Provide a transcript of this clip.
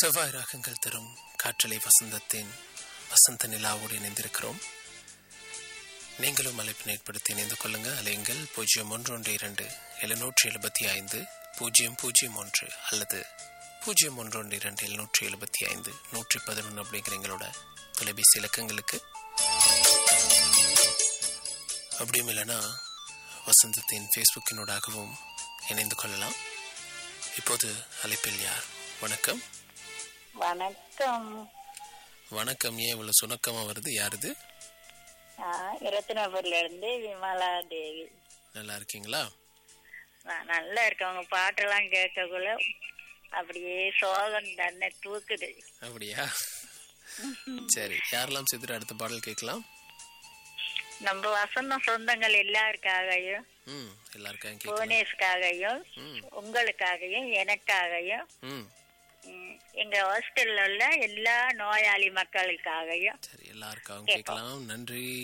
செவ்வாய் ராகங்கள் தரும் காற்றலை வசந்தத்தின் வசந்த நிலாவோடு இணைந்திருக்கிறோம் நீங்களும் அழைப்பினை ஏற்படுத்தி இணைந்து கொள்ளுங்க அலையுங்கள் பூஜ்ஜியம் ஒன்று ஒன்று இரண்டு எழுநூற்றி எழுபத்தி ஐந்து பூஜ்ஜியம் பூஜ்ஜியம் ஒன்று அல்லது பூஜ்ஜியம் ஒன்று ஒன்று இரண்டு எழுநூற்றி எழுபத்தி ஐந்து நூற்றி பதினொன்று அப்படிங்கிற எங்களோட தொலைபேசி இலக்கங்களுக்கு அப்படியும் இல்லைன்னா வசந்தத்தின் ஃபேஸ்புக்கினூடாகவும் இணைந்து கொள்ளலாம் இப்போது அழைப்பில் யார் வணக்கம் வணக்கம் வணக்கம் ஏன் இவ்வளவு சுணக்கமா வருது யாருது நான் இரத்தினபுரில இருந்து விமலா தேவி நல்லா இருக்கீங்களா நான் நல்லா இருக்கேன் உங்க பாட்டெல்லாம் கேட்கக்குள்ள அப்படியே சோகம் தன்னை தூக்குது அப்படியா சரி யாரெல்லாம் சேர்த்துட்டு அடுத்த பாடல் கேட்கலாம் நம்ம வசந்தம் சொந்தங்கள் எல்லாருக்காகவும் ம் எல்லாருக்கும் கேட்கலாம் புவனேஷ்காகவும் ம் உங்களுக்காகவும் எனக்காகவும் ம் ம், எங்க ஹாஸ்டல்ல உள்ள எல்லா நோயாளி மக்களுக்காகவும் சரி எல்லாருக்காகவும் கேட்கலாம் நன்றி